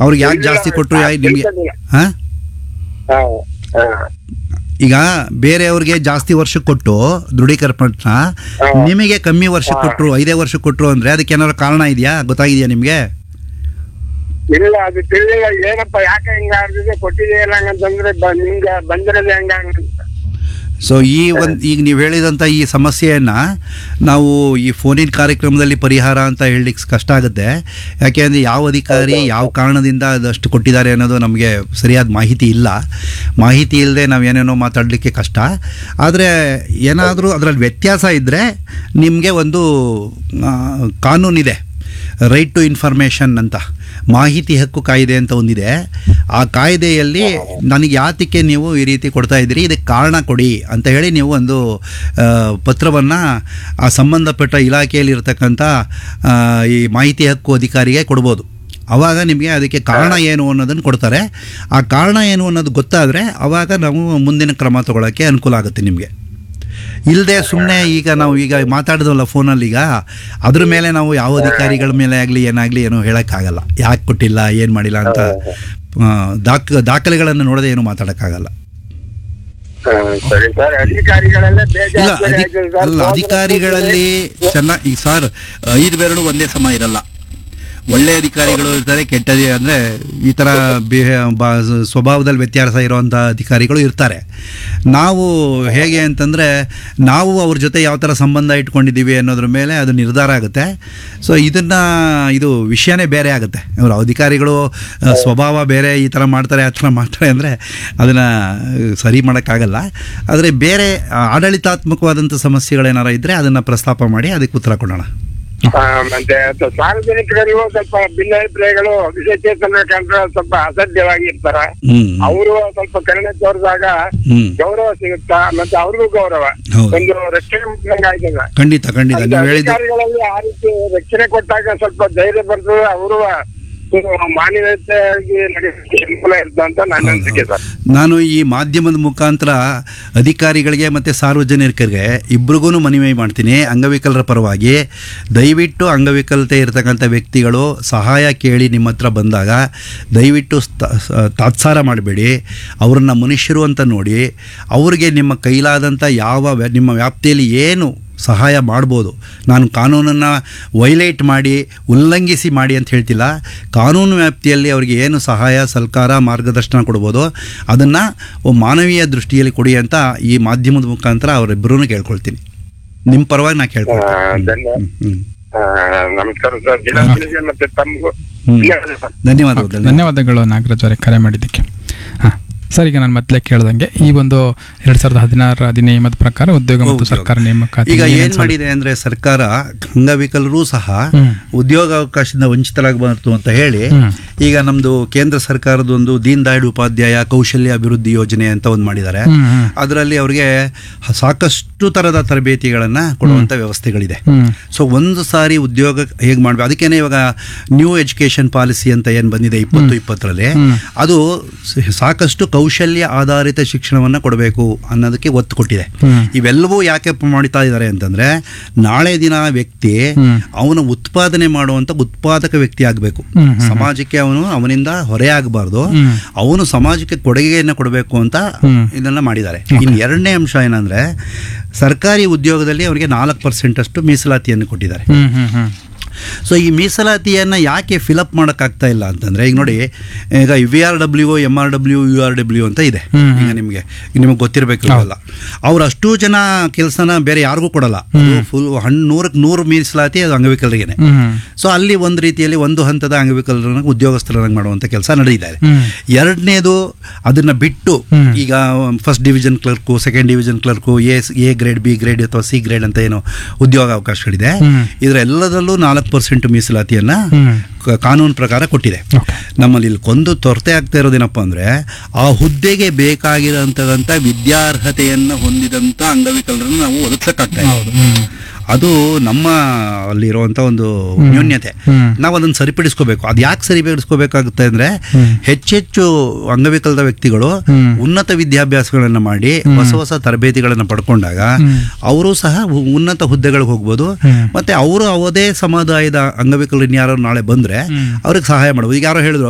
ಅವ್ರಿಗೆ ಯಾಕೆ ಜಾಸ್ತಿ ಕೊಟ್ಟರು ಯಾಕೆ ನಿಮಗೆ ಹಾಂ ಹಾ, ಹಾ. ಈಗ ಬೇರೆಯವ್ರಿಗೆ ಜಾಸ್ತಿ ವರ್ಷ ಕೊಟ್ಟು ದೃಢೀಕರಣ ಪತ್ರ ನಿಮಗೆ ಕಮ್ಮಿ ವರ್ಷ ಕೊಟ್ಟರು ಐದೇ ವರ್ಷ ಕೊಟ್ಟರು ಅಂದರೆ ಅದಕ್ಕೆ ಏನಾದ್ರು ಕಾರಣ ಇದೆಯಾ ಗೊತ್ತಾಗಿದೆಯಾ ನಿಮಗೆ ಇಲ್ಲ ಅದು ತಿಳಿದಿಲ್ಲ ಏನಪ್ಪ ಯಾಕೆ ಹಿಂಗ ಆಗ್ತಿದೆ ಕೊಟ್ಟಿದೆಯಲ್ಲ ಹಂಗಂತಂದ್ರೆ ಬ- ನಿಮ್ಗೆ ಬಂದಿರೋದು ಹೆಂಗ ಸೊ ಈ ಒಂದು ಈಗ ನೀವು ಹೇಳಿದಂಥ ಈ ಸಮಸ್ಯೆಯನ್ನು ನಾವು ಈ ಫೋನಿನ ಕಾರ್ಯಕ್ರಮದಲ್ಲಿ ಪರಿಹಾರ ಅಂತ ಹೇಳಲಿಕ್ಕೆ ಕಷ್ಟ ಆಗುತ್ತೆ ಯಾಕೆ ಅಂದರೆ ಯಾವ ಅಧಿಕಾರಿ ಯಾವ ಕಾರಣದಿಂದ ಅದಷ್ಟು ಕೊಟ್ಟಿದ್ದಾರೆ ಅನ್ನೋದು ನಮಗೆ ಸರಿಯಾದ ಮಾಹಿತಿ ಇಲ್ಲ ಮಾಹಿತಿ ಇಲ್ಲದೆ ನಾವು ಏನೇನೋ ಮಾತಾಡಲಿಕ್ಕೆ ಕಷ್ಟ ಆದರೆ ಏನಾದರೂ ಅದರಲ್ಲಿ ವ್ಯತ್ಯಾಸ ಇದ್ದರೆ ನಿಮಗೆ ಒಂದು ಆ, ಕಾನೂನಿದೆ ರೈಟ್ ಟು ಇನ್ಫಾರ್ಮೇಷನ್ ಅಂತ ಮಾಹಿತಿ ಹಕ್ಕು ಕಾಯ್ದೆ ಅಂತ ಒಂದಿದೆ ಆ ಕಾಯ್ದೆಯಲ್ಲಿ ನನಗೆ ಯಾತಕ್ಕೆ ನೀವು ಈ ರೀತಿ ಕೊಡ್ತಾ ಇದ್ದೀರಿ ಇದಕ್ಕೆ ಕಾರಣ ಕೊಡಿ ಅಂತ ಹೇಳಿ ನೀವು ಒಂದು ಪತ್ರವನ್ನು ಆ ಸಂಬಂಧಪಟ್ಟ ಇಲಾಖೆಯಲ್ಲಿ ಇರತಕ್ಕಂಥ ಆ, ಈ ಮಾಹಿತಿ ಹಕ್ಕು ಅಧಿಕಾರಿಗೆ ಕೊಡ್ಬೋದು ಆವಾಗ ನಿಮಗೆ ಅದಕ್ಕೆ ಕಾರಣ ಏನು ಅನ್ನೋದನ್ನು ಕೊಡ್ತಾರೆ ಆ ಕಾರಣ ಏನು ಅನ್ನೋದು ಗೊತ್ತಾದರೆ ಆವಾಗ ನಾವು ಮುಂದಿನ ಕ್ರಮ ತಗೊಳ್ಳೋಕ್ಕೆ ಅನುಕೂಲ ಆಗುತ್ತೆ ನಿಮಗೆ ಇಲ್ಲದೆ ಸುಮ್ಮನೆ ಈಗ ನಾವು ಈಗ ಮಾತಾಡಿದ್ವಲ್ಲ ಫೋನಲ್ಲಿ ಈಗ ಅದ್ರ ಮೇಲೆ ನಾವು ಯಾವ ಅಧಿಕಾರಿಗಳ ಮೇಲೆ ಆಗಲಿ ಏನಾಗಲಿ ಏನೋ ಹೇಳೋಕ್ಕಾಗಲ್ಲ ಯಾಕೆ ಕೊಟ್ಟಿಲ್ಲ ಏನು ಮಾಡಿಲ್ಲ ಅಂತ ಆ, ದಾಖ ದಾಖಲೆಗಳನ್ನು ನೋಡದೆ ಏನು ಮಾತಾಡೋಕ್ಕಾಗಲ್ಲ ಸರಿ ಸರ್ ಅಧಿಕಾರಿಗಳೆಲ್ಲ ಇಲ್ಲ ಬೇಜವಾಬ್ದಾರಿ ಅಧಿ ಆಗಿದ್ದಾರೆ ಸರ್. ಅಲ್ಲ ಅಧಿಕಾರಿಗಳಲ್ಲಿ ಚೆನ್ನಾಗಿ ಈಗ ಸರ್ ಐದು ಬೆರಳು ಒಂದೇ ಸಮ ಇರಲ್ಲ ಒಳ್ಳೆ ಅಧಿಕಾರಿಗಳು ಇರ್ತಾರೆ ಕೆಟ್ಟ ಅಧಿ- ಅಂದ್ರೆ ಈ ಥರ ಬಿಹೇ ಬಾ- ಸ್ವಭಾವದಲ್ಲಿ ವ್ಯತ್ಯಾಸ ಇರುವಂಥ ಅಧಿಕಾರಿಗಳು ಇರ್ತಾರೆ ನಾವು ಹೇಗೆ ಅಂತಂದರೆ ನಾವು ಅವ್ರ ಜೊತೆ ಯಾವ ಥರ ಸಂಬಂಧ ಇಟ್ಕೊಂಡಿದ್ದೀವಿ ಅನ್ನೋದ್ರ ಮೇಲೆ ಅದು ನಿರ್ಧಾರ ಆಗುತ್ತೆ ಸೊ ಇದನ್ನು ಇದು ವಿಷಯನೇ ಬೇರೆ ಆಗುತ್ತೆ ಅವರು ಅಧಿಕಾರಿಗಳು ಆ, ಸ್ವಭಾವ ಬೇರೆ ಈ ಥರ ಮಾಡ್ತಾರೆ ಆ ಥರ ಮಾಡ್ತಾರೆ ಅಂದರೆ ಅದನ್ನು ಸರಿ ಮಾಡೋಕ್ಕಾಗಲ್ಲ ಆದರೆ ಬೇರೆ ಆ, ಆಡಳಿತಾತ್ಮಕವಾದಂಥ ಸಮಸ್ಯೆಗಳೇನಾರ ಇದ್ದರೆ ಅದನ್ನು ಪ್ರಸ್ತಾಪ ಮಾಡಿ ಅದಕ್ಕೆ ಉತ್ತರ ಕೊಡೋಣ ಆ, ಮತ್ತೆ ಅದು ಸಾರ್ವಜನಿಕರಿಗೂ ಸ್ವಲ್ಪ ಭಿನ್ನಾಭಿಪ್ರಾಯಗಳು ವಿಶೇಷೇತನ ಕಂಡ್ರೆ ಸ್ವಲ್ಪ ಅಸಡ್ಯವಾಗಿ ಇರ್ತಾರ ಹ್ಞೂ ಅವರು ಸ್ವಲ್ಪ ಕರುಣೆ ತೋರಿದಾಗ ಹ್ಞೂ ಗೌರವ ಸಿಗುತ್ತಾ ಮತ್ತೆ ಅವ್ರಿಗೂ ಗೌರವ ಹೌದು. ಒಂದು ರಕ್ಷಣೆ ಮಾಡ್ದಂಗ್ ಆಯ್ತದ ಖಂಡಿತ ಖಂಡಿತ ಅಂತ ನೀವು ಹೇಳಿದ್ದು ಅಧಿಕಾರಿಗಳಲ್ಲಿ ಆ ರೀತಿ ರಕ್ಷಣೆ ಕೊಟ್ಟಾಗ ಸ್ವಲ್ಪ ಧೈರ್ಯ ಬರ್ತದೆ ಅವರು ಮಾನವೀಯತೆಯಾಗಿ ನಡೆಯೋಕೆ ಅನುಕೂಲ ಇರ್ತದೆ ಅಂತ ನನ್ನ ಅನಿಸಿಕೆ ಸರ್ ನಾನು ಈ ಮಾಧ್ಯಮದ ಮುಖಾಂತರ ಅಧಿಕಾರಿಗಳಿಗೆ ಮತ್ತು ಸಾರ್ವಜನಿಕರಿಗೆ ಇಬ್ರಿಗೂ ಮನವಿ ಮಾಡ್ತೀನಿ ಅಂಗವಿಕಲರ ಪರವಾಗಿ ದಯವಿಟ್ಟು ಅಂಗವಿಕಲತೆ ಇರತಕ್ಕಂಥ ವ್ಯಕ್ತಿಗಳು ಸಹಾಯ ಕೇಳಿ ನಿಮ್ಮ ಹತ್ರ ಬಂದಾಗ ದಯವಿಟ್ಟು ಸ್ತ- ಸ- ತಾತ್ಸಾರ ಮಾಡಬೇಡಿ ಅವ್ರನ್ನ ಮನುಷ್ಯರು ಅಂತ ನೋಡಿ ಅವ್ರಿಗೆ ನಿಮ್ಮ ಕೈಲಾದಂಥ ಯಾವ ವ್ಯ- ನಿಮ್ಮ ವ್ಯಾಪ್ತಿಯಲ್ಲಿ ಏನು ಸಹಾಯ ಮಾಡ್ಬೋದು ನಾನು ಕಾನೂನನ್ನು ವೈಲೇಟ್ ಮಾಡಿ ಉಲ್ಲಂಘಿಸಿ ಮಾಡಿ ಅಂತ ಹೇಳ್ತಿಲ್ಲ ಕಾನೂನು ವ್ಯಾಪ್ತಿಯಲ್ಲಿ ಅವರಿಗೆ ಏನು ಸಹಾಯ ಸಲ್ಕಾರ ಮಾರ್ಗದರ್ಶನ ಕೊಡ್ಬೋದು ಅದನ್ನು ಮಾನವೀಯ ದೃಷ್ಟಿಯಲ್ಲಿ ಕೊಡಿ ಅಂತ ಈ ಮಾಧ್ಯಮದ ಮುಖಾಂತರ ಅವರಿಬ್ಬರೂ ಕೇಳ್ಕೊಳ್ತೀನಿ ನಿಮ್ಮ ಪರವಾಗಿ ನಾ ಕೇಳ್ಕೊಳ್ತೀನಿ ಆ, ಧನ್ಯವಾದ. ಹ್ಮ್. ಆ, ನಮಸ್ಕಾರ ಸರ್ ದಿನಚರಿಗೆ ಮತ್ತೆ ತಮಗೂ ಹ್ಮ್. ಧನ್ಯವಾದ ಸರ್ ಧನ್ಯವಾದಗಳು ಧನ್ಯವಾದ ಧನ್ಯವಾದಗಳು ನಾಗರಾಜ್ ಅವರೇ ಕರೆ ಮಾಡಿದ್ದಕ್ಕೆ ಹಾಂ ಸರ್ ಈಗ ನಾನು ಮೊದಲೇ ಕೇಳ್ದಂಗೆ ಈ ಒಂದು ಎರಡ್ ಸಾವಿರದ ಹದಿನಾರರ ಅಧಿನಿಯಮದ ಪ್ರಕಾರ ಉದ್ಯೋಗ ಮತ್ತು ಹೌದು. ಸರ್ಕಾರ ನೇಮಕಾತಿ ಈಗ ಏನೇನ್ ಏನ್ ಮಾಡಿದೆ ಅಂದ್ರೆ ಸರ್ಕಾರ ಅಂಗವಿಕಲರೂ ಸಹ ಹ್ಮ್. ಉದ್ಯೋಗಾವಕಾಶದಿಂದ ವಂಚಿತರಾಗಬಾರ್ದು ಅಂತ ಹೇಳಿ ಹ್ಮ್. ಈಗ ನಮ್ದು ಕೇಂದ್ರ ಸರ್ಕಾರದ ಒಂದು ದೀನ್ ದಯಾಳ್ ಉಪಾಧ್ಯಾಯ ಕೌಶಲ್ಯ ಅಭಿವೃದ್ಧಿ ಯೋಜನೆ ಅಂತ ಒಂದು ಮಾಡಿದ್ದಾರೆ ಹ್ಮ್, ಹ್ಮ್. ಅದರಲ್ಲಿ ಅವರಿಗೆ ಸಾಕಷ್ಟು ತರದ ತರಬೇತಿಗಳನ್ನ ಕೊಡುವಂತ ವ್ಯವಸ್ಥೆಗಳಿದೆ ಹ್ಮ್. ಸೊ ಒಂದು ಸಾರಿ ಉದ್ಯೋಗ ಹೇಗೆ ಮಾಡ್ಬೇಕು ಅದಕ್ಕೇನೆ ಇವಾಗ ನ್ಯೂ ಎಜುಕೇಶನ್ ಪಾಲಿಸಿ ಅಂತ ಏನು ಬಂದಿದೆ ಇಪ್ಪತ್ತು ಇಪ್ಪತ್ತರಲ್ಲಿ ಹ್ಮ್. ಅದು ಸ- ಸಾಕಷ್ಟು ಕೌಶಲ್ಯ ಆಧಾರಿತ ಶಿಕ್ಷಣವನ್ನು ಕೊಡಬೇಕು ಅನ್ನೋದಕ್ಕೆ ಒತ್ತು ಕೊಟ್ಟಿದೆ ಹ್ಮ್. ಇವೆಲ್ಲವೂ ಯಾಕೆ ಮಾಡ್ತಾ ಇದ್ದಾರೆ ಅಂತಂದ್ರೆ ನಾಳೆ ದಿನ ವ್ಯಕ್ತಿ ಹ್ಮ್. ಅವನು ಉತ್ಪಾದನೆ ಮಾಡುವಂತ ಉತ್ಪಾದಕ ವ್ಯಕ್ತಿ ಆಗಬೇಕು ಹ್ಮ್, ಹ್ಮ್, ಸಮಾಜಕ್ಕೆ ಅವನು ಅವನಿಂದ ಹೊರೆ ಆಗಬಾರ್ದು ಹ್ಮ್. ಅವನು ಸಮಾಜಕ್ಕೆ ಕೊಡುಗೆಯನ್ನು ಕೊಡಬೇಕು ಅಂತ ಹ್ಮ್. ಇದನ್ನ ಮಾಡಿದ್ದಾರೆ ಇನ್ನು ಎರಡನೇ ಅಂಶ ಏನಂದ್ರೆ ಸರ್ಕಾರಿ ಉದ್ಯೋಗದಲ್ಲಿ ಅವರಿಗೆ ನಾಲ್ಕು ಪರ್ಸೆಂಟ್ ಅಷ್ಟು ಮೀಸಲಾತಿಯನ್ನು ಕೊಟ್ಟಿದ್ದಾರೆ ಹ್ಮ್ ಹ್ಮ್ ಹ್ಮ್ ಸೊ ಈ ಮೀಸಲಾತಿಯನ್ನು ಯಾಕೆ ಫಿಲಪ್ ಮಾಡೋಕ್ಕಾಗ್ತಾ ಇಲ್ಲ ಅಂತಂದರೆ ಈಗ ನೋಡಿ ಈಗ V R W M R W U R W ಅಂತ ಇದೆ ಹ್ಮ್, ಹ್ಮ್. ಈಗ ನಿಮಗೆ ನಿಮಗೆ ಗೊತ್ತಿರಬೇಕು ಇವೆಲ್ಲ ಅವ್ರು ಅಷ್ಟು ಜನ ಕೆಲಸನ ಬೇರೆ ಯಾರಿಗೂ ಕೊಡಲ್ಲ ಫುಲ್ ಹಣ್ಣು ನೂರಕ್ಕೆ ನೂರು ಮೀಸಲಾತಿ ಅದು ಅಂಗವಿಕಲರಿಗೇನೆ ಹ್ಮ್ ಹ್ಮ್ ಸೊ ಅಲ್ಲಿ ಒಂದು ರೀತಿಯಲ್ಲಿ ಒಂದು ಹಂತದ ಅಂಗವಿಕಲರನ್ನ ಉದ್ಯೋಗಸ್ಥರನ್ನಾಗಿ ಮಾಡುವಂಥ ಕೆಲಸ ನಡೀತಾ ಇದೆ ಹ್ಮ್. ಎರಡನೇದು ಅದನ್ನ ಬಿಟ್ಟು ಹ್ಮ್. ಈಗ first division clerk second division clerk A A grade B grade ಅಥವಾ ಸಿ ಗ್ರೇಡ್ ಅಂತ ಏನು ಉದ್ಯೋಗ ಅವಕಾಶಗಳಿದೆ ಹ್ಮ್. ಇದರೆಲ್ಲದರಲ್ಲೂ ನಾಲ್ಕು ಪರ್ಸೆಂಟ್ ಮೀಸಲಾತಿಯನ್ನ ಹ್ಮ್. ಕ- ಕಾನೂನು ಪ್ರಕಾರ ಕೊಟ್ಟಿದೆ Okay. ನಮ್ಮಲ್ಲಿ ಇಲ್ಲಿ ಕೊಂದು ತೊರತೆ ಆಗ್ತಾ ಇರೋದೇನಪ್ಪ ಅಂದ್ರೆ ಆ ಹುದ್ದೆಗೆ ಬೇಕಾಗಿರೋಂಥದಂಥ ವಿದ್ಯಾರ್ಹತೆಯನ್ನು ಹೊಂದಿದಂಥ ಅಂಗವಿಕಲರನ್ನು ನಾವು ಒದಗಿಸಕ್ಕಾಗ್ತಾ ಇಲ್ಲ ಹೌದು ಹ್ಮ್ ಅದು ನಮ್ಮ ಅಲ್ಲಿರುವಂಥ ಒಂದು ನ್ಯೂನ್ಯತೆ ಹ್ಮ್. ನಾವು ಅದನ್ನು ಸರಿಪಡಿಸ್ಕೋಬೇಕು ಅದು ಯಾಕೆ ಸರಿಪಡಿಸ್ಕೋಬೇಕಾಗುತ್ತೆ ಅಂದರೆ ಹ್ಮ್. ಹೆಚ್ಚೆಚ್ಚು ಅಂಗವಿಕಲದ ವ್ಯಕ್ತಿಗಳು ಹ್ಮ್. ಉನ್ನತ ವಿದ್ಯಾಭ್ಯಾಸಗಳನ್ನು ಮಾಡಿ ಹೊಸ ಹೊಸ ತರಬೇತಿಗಳನ್ನು ಪಡ್ಕೊಂಡಾಗ ಹ್ಮ್. ಅವರು ಸಹ ಉ- ಉನ್ನತ ಹುದ್ದೆಗಳಿಗೆ ಹೋಗ್ಬೋದು ಹ್ಮ್. ಮತ್ತೆ ಅವರು ಅವದೇ ಸಮುದಾಯದ ಅಂಗವಿಕಲರು ಇನ್ಯಾರೋ ನಾಳೆ ಬಂದರೆ ಹ್ಮ್. ಅವ್ರಿಗೆ ಸಹಾಯ ಮಾಡ್ಬೋದು ಈಗ ಯಾರೋ ಹೇಳಿದ್ರು